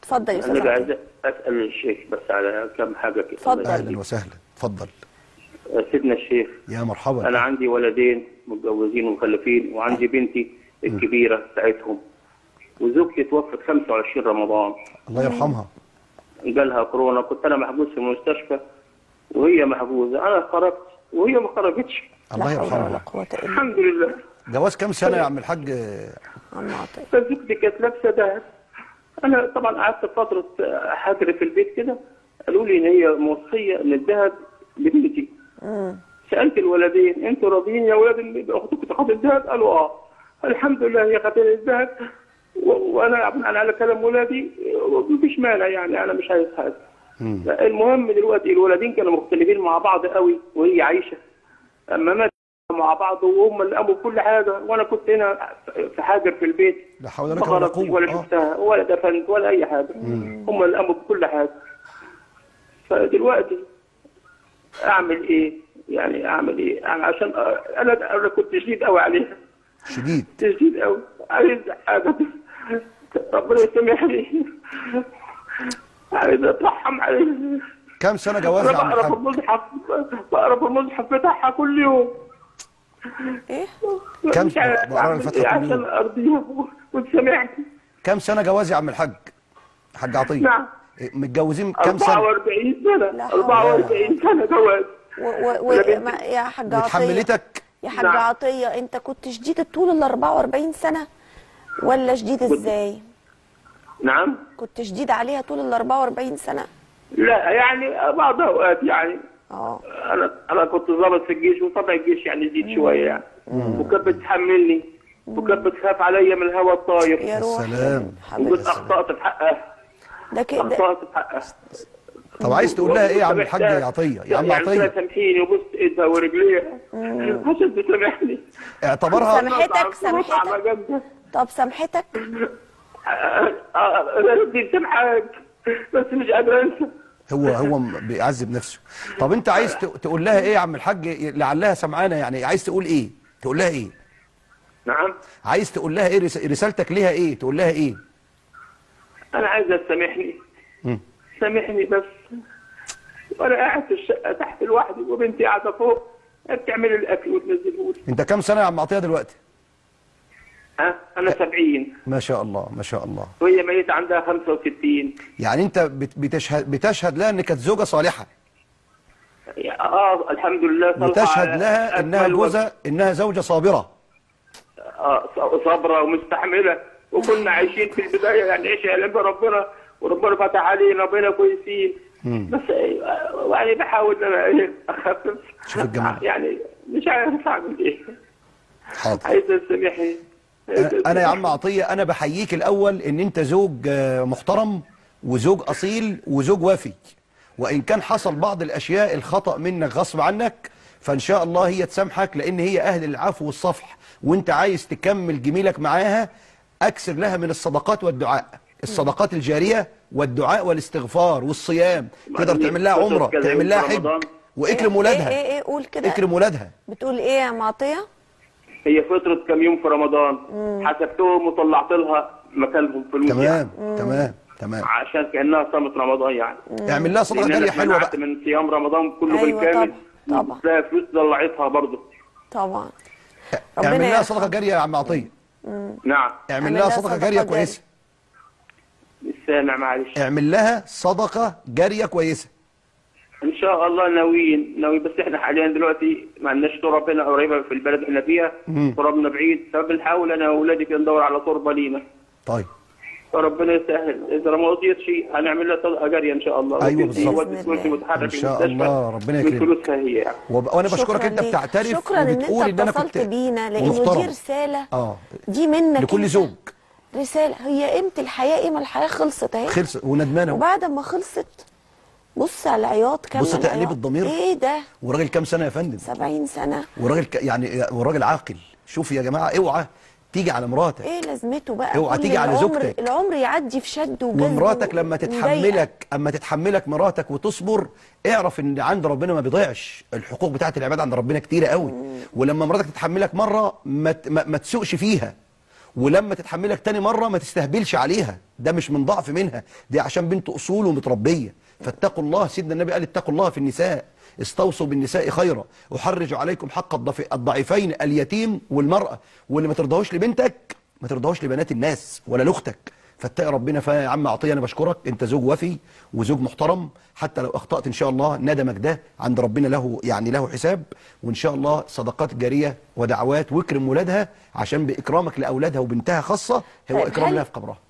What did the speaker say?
اتفضل يا استاذ انا عبد عايز اسال الشيخ بس على كم حاجه كده اتفضل. اهلا وسهلا اتفضل سيدنا الشيخ يا مرحبا انا عندي ولدين متجوزين ومخلفين وعندي بنتي الكبيره بتاعتهم وزوجتي توفت 25 رمضان الله يرحمها جالها كورونا كنت انا محجوز في المستشفى وهي محجوزه انا خرجت وهي ما خرجتش الله لا حول ولا يرحمها قوه الا الحمد لله جواز كام سنه يا عم الحاج بالله عطيه فزوجتي كانت لابسه دهب انا طبعا قعدت فتره حجر في البيت كده قالوا لي ان هي موصيه ان الذهب لبنتي سالت الولدين انتوا راضيين يا ولاد ان اختكم تاخد الذهب قالوا اه الحمد لله هي خدت الذهب و- وانا بناء على كلام ولادي مفيش مانع يعني انا مش عايز حاجه المهم دلوقتي الولدين كانوا مختلفين مع بعض قوي وهي عايشه اما مات مع بعض وهم اللي قاموا بكل حاجه وانا كنت هنا في حاجر في البيت لا حول ولا ما قوة إلا خرجتش بالله. ولا آه. شفتها ولا دفنت ولا اي حاجه هم اللي قاموا بكل حاجه فدلوقتي اعمل ايه؟ يعني اعمل ايه؟ يعني عشان أ- انا انا كنت شديد قوي عليها شديد شديد قوي عايز حاجه ربنا يسامحني عايز اترحم عليها كام سنه جواز انا يا عم بقرا في الحاج المصحف بقرا في المصحف بتاعها كل يوم ايه كم مش عارف بقرا أعمل الفتحة إيه كل يوم؟ عشان ارضيها وتسامحني كام سنه جواز يا عم الحاج حاج عطيه نعم. إيه، متجوزين كام سنه 44 سنه لا حول 44 سنه جواز و و و ولا بنت- ما- يا حاج عطيه وتحملتك يا حاج نعم. عطيه انت كنت شديد طول ال 44 سنه ولا شديد ازاي؟ نعم كنت شديد عليها طول ال 44 سنه لا يعني بعض اوقات يعني اه انا انا كنت ضابط في الجيش وطبع الجيش يعني جديد شويه يعني وكانت بتحملني وكانت بتخاف عليا من الهواء الطاير يا روحي سلام. حبيبتي وكنت اخطات في حقها ده كده اخطات في حقها طب عايز تقول لها ايه يا عم الحاج وسامحتها. عطيه يا عم يعني كده عطيه سامحيني وبص ايدها ورجليها عشان تسامحني اعتبرها سامحتك سامحتك على جنبها طب سامحتك انا بدي سامحك بس مش قادر انسى هو هو م- بيعذب نفسه طب انت عايز ت- تقول لها ايه يا عم الحاج لعلها سمعانه يعني عايز تقول ايه تقول لها ايه نعم عايز تقول لها ايه رس- رسالتك ليها ايه تقول لها ايه انا عايزه تسامحني مم. سامحني بس وانا قاعد في الشقه تحت لوحدي وبنتي قاعده فوق بتعمل لي الاكل وتنزله لي انت كام سنه يا عم عطيه دلوقتي ها انا 70 ما شاء الله ما شاء الله وهي ميتة عندها 65 يعني انت بت- بتشهد بتشهد لها ان كانت زوجه صالحه يا- اه الحمد لله صالحة وتشهد على لها انها أكمل وجه. جوزه انها زوجه صابره اه ص- صابره ومستحمله وكنا عايشين في البدايه يعني عيش علم ربنا وربنا فتح علينا بقينا كويسين بس آه، يعني بحاول ان انا ايه اخفف شوف الجمال. يعني مش عارف اعمل ايه حاضر عايز تسامحني انا يا عم عطيه انا بحييك الاول ان انت زوج آه، محترم وزوج اصيل وزوج وافي وان كان حصل بعض الاشياء الخطا منك غصب عنك فان شاء الله هي تسامحك لان هي اهل العفو والصفح وانت عايز تكمل جميلك معاها اكثر لها من الصدقات والدعاء الصدقات الجاريه والدعاء والاستغفار والصيام تقدر تعمل لها عمره كده تعمل لها في حج رمضان. واكرم ايه ولادها ايه ايه قول كده اكرم ولادها بتقول ايه يا معطيه هي فترة كام يوم في رمضان حسبتهم وطلعت لها مكانهم فلوس تمام يعني تمام تمام عشان كأنها صامت رمضان يعني اعمل لها صدقه لأن جاريه أنا حلوه منعت بقى من صيام رمضان كله أيوة بالكامل طبعا، طبعا. وتلاقي فلوس طلعتها برضه طبعا اعمل ربنا لها يرحمها. صدقه جاريه يا عم عطيه نعم اعمل اعمل لها لها صدقه صدقة جاريه جارية. كويسه مش سامع معلش اعمل لها صدقه جاريه كويسه ان شاء الله ناويين ناوي بس احنا حاليا دلوقتي ما عندناش تراب هنا قريبه في البلد اللي احنا فيها ترابنا بعيد فبنحاول انا واولادي كده ندور على تربه لينا طيب فربنا يسهل اذا ما قضيتش هنعمل لها صدقه جاريه ان شاء الله أيوة وتدي- بالظبط. وتدي فلوس متحرك إن شاء المستشفى الله، ربنا من يكرمك. فلوسها هي يعني وب- وانا بشكرك شكراً انت ليك. بتعترف شكرا ان وبتقول انت ان انا اتصلت كنت بينا لانه ومحترم. دي رساله اه دي منك لكل انت. زوج رساله هي قيمه الحياه قيمه الحياه خلصت اهي خلص وندمانه وبعد ما خلصت بص على العياط كام بص تأنيب العياط. الضمير. ايه ده وراجل كام سنه يا فندم 70 سنه وراجل ك... يعني وراجل عاقل شوف يا جماعه اوعى تيجي على مراتك ايه لازمته بقى اوعى كل تيجي على العمر- زوجتك. العمر يعدي في شد وجذب ومراتك لما ومضايقة. تتحملك اما تتحملك مراتك وتصبر اعرف ان عند ربنا ما بيضيعش الحقوق بتاعت العباد عند ربنا كتيره قوي ولما مراتك تتحملك مره ما ت- ما, ما تسوقش فيها ولما تتحملك تاني مره ما تستهبلش عليها ده مش من ضعف منها دي عشان بنت اصول ومتربيه فاتقوا الله سيدنا النبي قال اتقوا الله في النساء استوصوا بالنساء خيرا احرج عليكم حق الضف- الضعيفين اليتيم والمراه واللي ما ترضاهوش لبنتك ما ترضاهوش لبنات الناس ولا لاختك فاتقي ربنا فيا عم عطيه انا بشكرك انت زوج وفي وزوج محترم حتى لو اخطات ان شاء الله ندمك ده عند ربنا له يعني له حساب وان شاء الله صدقات جاريه ودعوات واكرم ولادها عشان باكرامك لاولادها وبنتها خاصه هو طيب اكرام هل- لها في قبرها